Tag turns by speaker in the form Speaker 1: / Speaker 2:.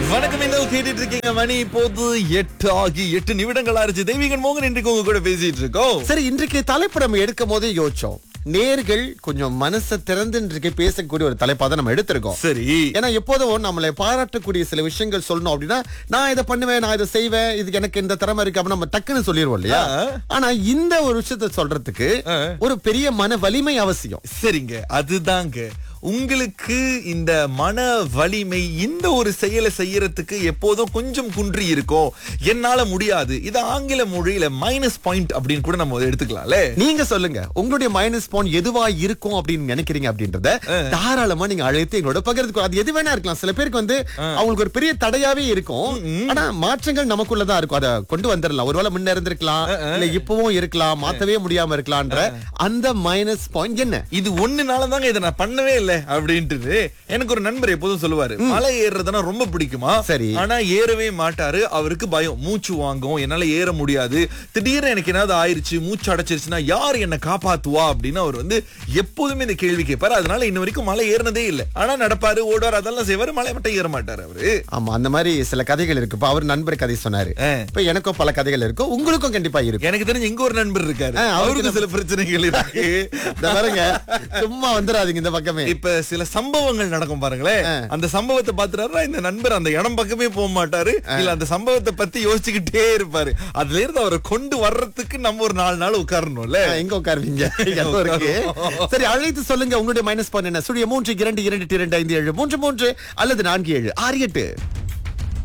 Speaker 1: வணக்கம் இந்த கேட்டுட்டு இருக்கீங்க மணி இப்போது எட்டு ஆகி எட்டு நிமிடங்கள் ஆச்சு தெய்வீகன் மோகன் இன்றைக்கு உங்க கூட பேசிட்டு இருக்கோம்
Speaker 2: சரி இன்றைக்கு தலைப்பு நம்ம எடுக்கும் போதே யோசிச்சோம் நேர்கள் கொஞ்சம் மனசை திறந்து இன்றைக்கு பேசக்கூடிய ஒரு தலைப்பா தான் நம்ம எடுத்திருக்கோம்
Speaker 1: சரி
Speaker 2: ஏன்னா எப்போதும் நம்மளை பாராட்டக்கூடிய சில விஷயங்கள் சொல்லணும் அப்படின்னா நான் இதை பண்ணுவேன் நான் இதை செய்வேன் இதுக்கு எனக்கு இந்த திறமை இருக்கு அப்படின்னு நம்ம டக்குன்னு சொல்லிடுவோம் இல்லையா
Speaker 1: ஆ.
Speaker 2: ஆனா இந்த ஒரு விஷயத்த சொல்றதுக்கு
Speaker 1: ஆ.
Speaker 2: ஒரு பெரிய மன வலிமை அவசியம்
Speaker 1: சரிங்க அதுதாங்க உங்களுக்கு இந்த மன வலிமை இந்த ஒரு செயலை செய்யறதுக்கு எப்போதும் கொஞ்சம் குன்றி இருக்கும் என்னால முடியாது இது ஆங்கில மொழியில மைனஸ் பாயிண்ட் அப்படின்னு கூட நம்ம எடுத்துக்கலாம்ல
Speaker 2: நீங்க சொல்லுங்க உங்களுடைய மைனஸ் பாயிண்ட் எதுவா இருக்கும் அப்படின்னு நினைக்கிறீங்க அப்படின்றத தாராளமா நீங்க அழைத்து எங்களோட பகிர்ந்து அது எது வேணா இருக்கலாம் சில பேருக்கு வந்து அவங்களுக்கு ஒரு பெரிய தடையாவே இருக்கும் ஆனா மாற்றங்கள் நமக்குள்ளதான் இருக்கும் அதை கொண்டு வந்துடலாம் ஒருவேளை முன்ன இருந்திருக்கலாம் இல்ல இப்பவும் இருக்கலாம் மாத்தவே முடியாம இருக்கலாம்ன்ற அந்த மைனஸ் பாயிண்ட் என்ன
Speaker 1: இது ஒண்ணுனால தாங்க இதை நான் பண்ணவே இல்லை அப்படின்ட்டு எனக்கு ஒரு நண்பர் எப்போதும் சொல்லுவாரு மலை ஏறுறதுனா ரொம்ப பிடிக்குமா
Speaker 2: சரி.
Speaker 1: ஆனா ஏறவே மாட்டாரு அவருக்கு பயம் மூச்சு வாங்கும் என்னால ஏற முடியாது திடீர்னு எனக்கு ஏதாவது ஆயிருச்சு மூச்சு அடைச்சிருச்சுன்னா யார் என்ன காப்பாத்துவா அப்படின்னு அவர் வந்து எப்போதுமே இந்த கேள்வி கேட்பாரு அதனால இன்ன வரைக்கும் மலை ஏறினதே இல்லை ஆனா நடப்பாரு ஓடுவார் அதெல்லாம் செய்வாரு மலை மட்டும் ஏற மாட்டாரு அவரு
Speaker 2: ஆமா அந்த மாதிரி சில கதைகள் இருக்கு இப்ப அவர் நண்பர் கதை சொன்னாரு
Speaker 1: ஆ.
Speaker 2: இப்ப எனக்கும் பல கதைகள் இருக்கும் உங்களுக்கும் கண்டிப்பா இருக்கும்
Speaker 1: எனக்கு தெரிஞ்சு இங்க ஒரு நண்பர் இருக்காரு
Speaker 2: ஆ, அவருக்கு
Speaker 1: அவருக்கு சில பிரச்சனைகள் இருக்கு
Speaker 2: இந்த பாருங்க சும்மா வந்துடாதீங்க இந்த பக்கமே
Speaker 1: இப்ப சில சம்பவங்கள் நடக்கும் பாருங்களேன் அந்த சம்பவத்தை பாத்துறாருன்னா இந்த நண்பர் அந்த இடம் பக்கமே போக மாட்டாரு இல்ல அந்த சம்பவத்தை பத்தி யோசிச்சுக்கிட்டே இருப்பாரு அதுல இருந்து அவரை கொண்டு வர்றதுக்கு நம்ம ஒரு நாலு நாள் உட்காரணும்ல
Speaker 2: ஆ, எங்க உட்காருவீங்க எங்க இருக்கு சரி அழைத்து சொல்லுங்க உங்களுடைய மைனஸ் பாயிண்ட் என்ன சுழிய மூன்று இரண்டு இரண்டு இரண்டு ஐந்து ஏழு மூன்று மூன்று அல்லது நான்கு ஏழு ஆறு எட்டு